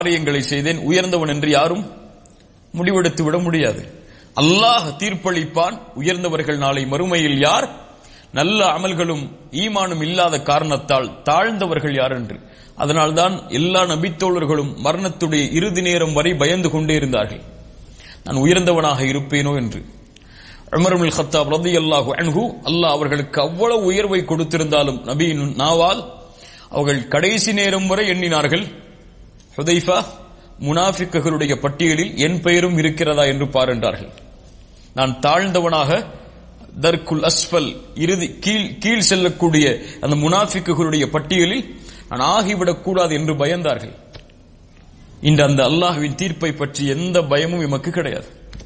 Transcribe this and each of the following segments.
காரியங்களை செய்தேன் உயர்ந்தவன் என்று யாரும் முடிவெடுத்து விட முடியாது அல்லாஹ் தீர்ப்பளிப்பான் உயர்ந்தவர்கள் நாளை மறுமையில் யார் நல்ல அமல்களும் ஈமானும் இல்லாத காரணத்தால் தாழ்ந்தவர்கள் யார் என்று அதனால்தான் எல்லா நபித்தோழர்களும் மரணத்துடைய இறுதி நேரம் வரை பயந்து கொண்டே இருந்தார்கள் நான் உயர்ந்தவனாக இருப்பேனோ என்று உமருல் ஹத்தாப் ரதி அல்லாஹு அன்ஹு அல்லாஹ் அவர்களுக்கு அவ்வளவு உயர்வை கொடுத்திருந்தாலும் நபியின் நாவால் அவர்கள் கடைசி நேரம் வரை எண்ணினார்கள் ஹுதைஃபா முனாஃபிக்குகளுடைய பட்டியலில் என் பெயரும் இருக்கிறதா என்று பாருண்டார்கள் நான் தாழ்ந்தவனாக தர்குல் அஸ்பல் இறுதி கீழ் கீழ் செல்லக்கூடிய அந்த முனாஃபிக்குகளுடைய பட்டியலில் நான் ஆகிவிடக் கூடாது என்று பயந்தார்கள் இன்று அந்த அல்லாஹ்வின் தீர்ப்பை பற்றி எந்த பயமும் எமக்கு கிடையாது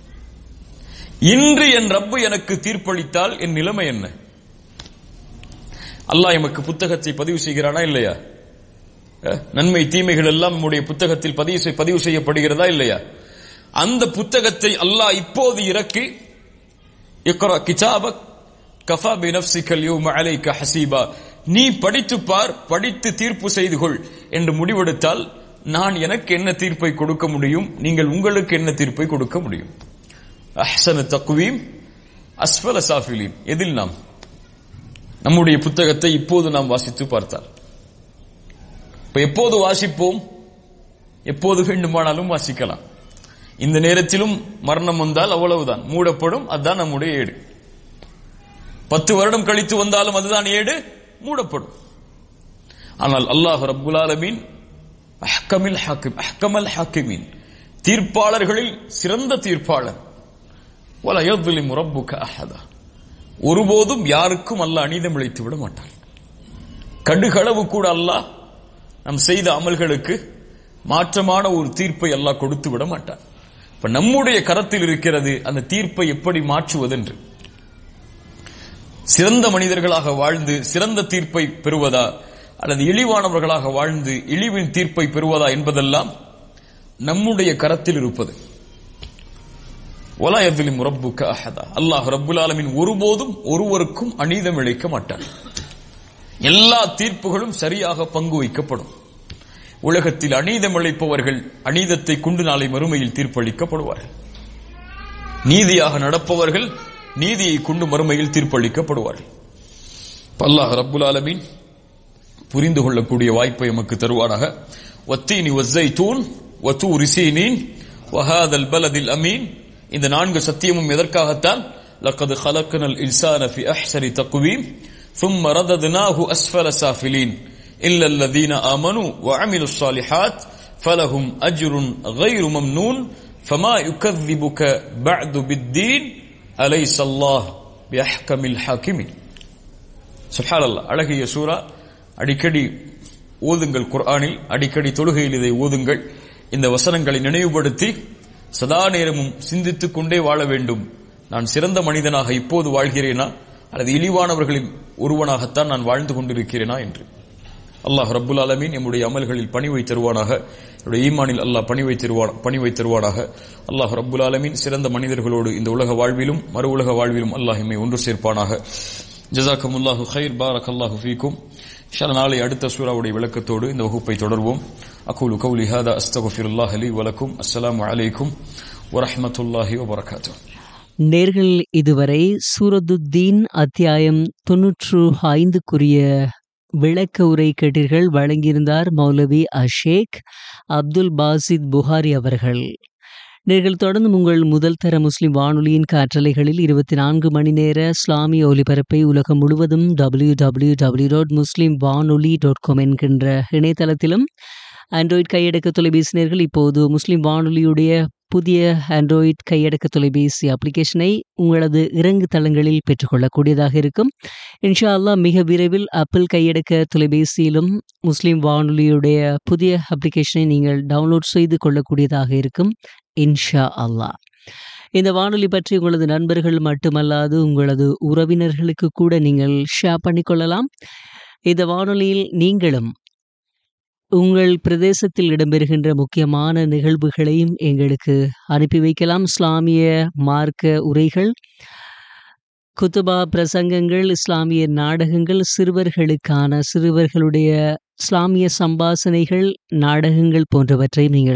இன்று என் ரப்பு எனக்கு தீர்ப்பளித்தால் என் நிலைமை என்ன அல்லாஹ் எமக்கு புத்தகத்தை பதிவு செய்கிறானா இல்லையா அஹ், நன்மை தீமைகள் எல்லாம் நம்முடைய புத்தகத்தில் பதிவு செய்- பதிவு செய்யப்படுகிறதா இல்லையா அந்த புத்தகத்தை அல்லாஹ் இப்போது இறக்கி இக்ரா கிதாபக் கஃபா பி நஃப்ஸிக அல்யௌம அலைக ஹஸீபா நீ படித்து பார் படித்து தீர்ப்பு செய்து கொள் என்று முடிவெடுத்தால் நான் எனக்கு என்ன தீர்ப்பை கொடுக்க முடியும் நீங்கள் உங்களுக்கு என்ன தீர்ப்பை கொடுக்க முடியும் அஹ்சன தக்வீம் அஸ்ஃபல சாஃபிலீன் எதில் நாம் நம்முடைய புத்தகத்தை இப்போது நாம் வாசித்து பார்த்தால் இப்ப எப்போது வாசிப்போம் எப்போது வேண்டுமானாலும் வாசிக்கலாம் இந்த நேரத்திலும் மரணம் வந்தால் அவ்வளவுதான் மூடப்படும் அதுதான் நம்முடைய ஏடு பத்து வருடம் கழித்து வந்தாலும் அதுதான் ஏடு மூடப்படும் ஆனால் அல்லாஹ் ரப்புல் ஆலமீன் அஹ்கமில் ஹாக்கிம் அஹ்கமல் ஹாக்கிமீன் தீர்ப்பாளர்களில் சிறந்த தீர்ப்பாளர் வல யظ்லிமு ரப்புக அஹதா ஒருபோதும் யாருக்கும் அல்லாஹ் அநீதம் இழைத்து விட மாட்டான் கடுகளவு கூட அல்லாஹ் நாம் செய்த அமல்களுக்கு மாற்றமான ஒரு தீர்ப்பை அல்லாஹ் கொடுத்து விட மாட்டான் இப்ப நம்முடைய கரத்தில் இருக்கிறது அந்த தீர்ப்பை எப்படி மாற்றுவதென்று சிறந்த மனிதர்களாக வாழ்ந்து சிறந்த தீர்ப்பை பெறுவதா அல்லது இழிவானவர்களாக வாழ்ந்து இழிவின் தீர்ப்பை பெறுவதா என்பதெல்லாம் நம்முடைய கரத்தில் இருப்பது ஒலா எதிலும் ரப்புக்க அஹதா அல்லாஹ் ரப்புல் ஆலமீன் ஒருபோதும் ஒருவருக்கும் அநீதம் இழைக்க மாட்டார் எல்லா தீர்ப்புகளும் சரியாக பங்கு வைக்கப்படும் உலகத்தில் அநீதம் இழைப்பவர்கள் அநீதத்தை கொண்டு நாளை மறுமையில் தீர்ப்பளிக்கப்படுவார்கள் நீதியாக நடப்பவர்கள் நீதியை கொண்டு மறுமையில் தீர்ப்பளிக்கப்படுவார்கள் இப்ப அல்லாஹ் ரப்புல் ஆலமீன் புரிந்து கொள்ளக்கூடிய வாய்ப்பை எமக்கு தருவாராக வத்தீனி வஸ்ஸைத்தூன் வத்தூரி சீனீன் வஹாதல் பலதில் அமீன் இந்த நான்கு சத்தியமும் எதற்காகத்தான் لقد خلقنا الإنسان في أحسن تقويم ثم رددناه أسفل سافلين إلا الذين آمنوا وعملوا الصالحات فلهم أجر غير ممنون فما يكذبك بعد بالدين أليس الله بأحكم الحاكمين சுப்ஹான் அல்லாஹ் அழகிய சூரா அடிக்கடி ஓதுங்கள் குர்ஆனில் அடிக்கடி தொழுகையில் இதை ஓதுங்கள் இந்த வசனங்களை நினைவுபடுத்தி சதா நேரமும் சிந்தித்துக் கொண்டே வாழ வேண்டும் நான் சிறந்த மனிதனாக இப்போது வாழ்கிறேனா அல்லது இழிவானவர்களின் ஒருவனாகத்தான் நான் வாழ்ந்து கொண்டிருக்கிறேனா என்று அல்லாஹ் ரப்புல் ஆலமீன் நம்முடைய அமல்களில் பணிவை தருவானாக என்னுடைய ஈமானில் அல்லாஹ் பணிவை தருவான் பணிவை தருவானாக அல்லாஹ் ரப்புல் ஆலமீன் சிறந்த மனிதர்களோடு இந்த உலக வாழ்விலும் மறு உலக வாழ்விலும் அல்லாஹ் எம்மை ஒன்று சேர்ப்பானாக ஜசாக்கமுல்லாஹு ஹைர் பாரக் அல்லாஹு ஃபீக்கும் இன்ஷா அல்லாஹ் நாளை அடுத்த சூறாவுடைய விளக்கத்தோடு இந்த வகுப்பை தொடர்வோம் அகூலு கௌலி ஹாதா அஸ்தகுஃபிருல்லாஹ் லி வலக்கும் அஸ்ஸலாமு அலைக்கும் வரஹ்மத்துல்லாஹி வபரகாத்துஹு நேர்கள் இதுவரை சூரதுத்தீன் அத்தியாயம் தொன்னூற்று ஐந்துக்குரிய விளக்க உரை கேட்டீர்கள் வழங்கியிருந்தார் மௌலவி அஷேக் அப்துல் பாசித் புகாரி அவர்கள் நீங்கள் தொடர்ந்து உங்கள் முதல் தர முஸ்லிம் வானொலியின் காற்றலைகளில் இருபத்தி நான்கு மணி நேர இஸ்லாமிய ஒலிபரப்பை உலகம் முழுவதும் W W W dot Muslim Vanoli dot com என்கின்ற இணையதளத்திலும் ஆண்ட்ராய்ட் கையடக்க தொலைபேசி நேர்கள் இப்போது முஸ்லிம் வானொலியுடைய புதிய ஆண்ட்ராய்ட் கையடக்க தொலைபேசி அப்ளிகேஷனை உங்களது இறங்கு தளங்களில் பெற்றுக்கொள்ளக்கூடியதாக இருக்கும் இன்ஷா அல்லாஹ் மிக விரைவில் ஆப்பிள் கையடக்க தொலைபேசியிலும் முஸ்லிம் வானொலியுடைய புதிய அப்ளிகேஷனை நீங்கள் டவுன்லோட் செய்து கொள்ளக்கூடியதாக இருக்கும் இன்ஷா அல்லாஹ் இந்த வானொலி பற்றி உங்களது நண்பர்கள் மட்டுமல்லாது உங்களது உறவினர்களுக்கு கூட நீங்கள் ஷேர் பண்ணிக்கொள்ளலாம் இந்த வானொலியில் நீங்களும் உங்கள் பிரதேசத்தில் இடம்பெறுகின்ற முக்கியமான நிகழ்வுகளையும் எங்களுக்கு அனுப்பி வைக்கலாம் இஸ்லாமிய மார்க்க உரைகள் குத்துபா பிரசங்கங்கள் இஸ்லாமிய நாடகங்கள் சிறுவர்களுக்கான சிறுவர்களுடைய இஸ்லாமிய சம்பாசனைகள் நாடகங்கள் போன்றவற்றை நீங்கள்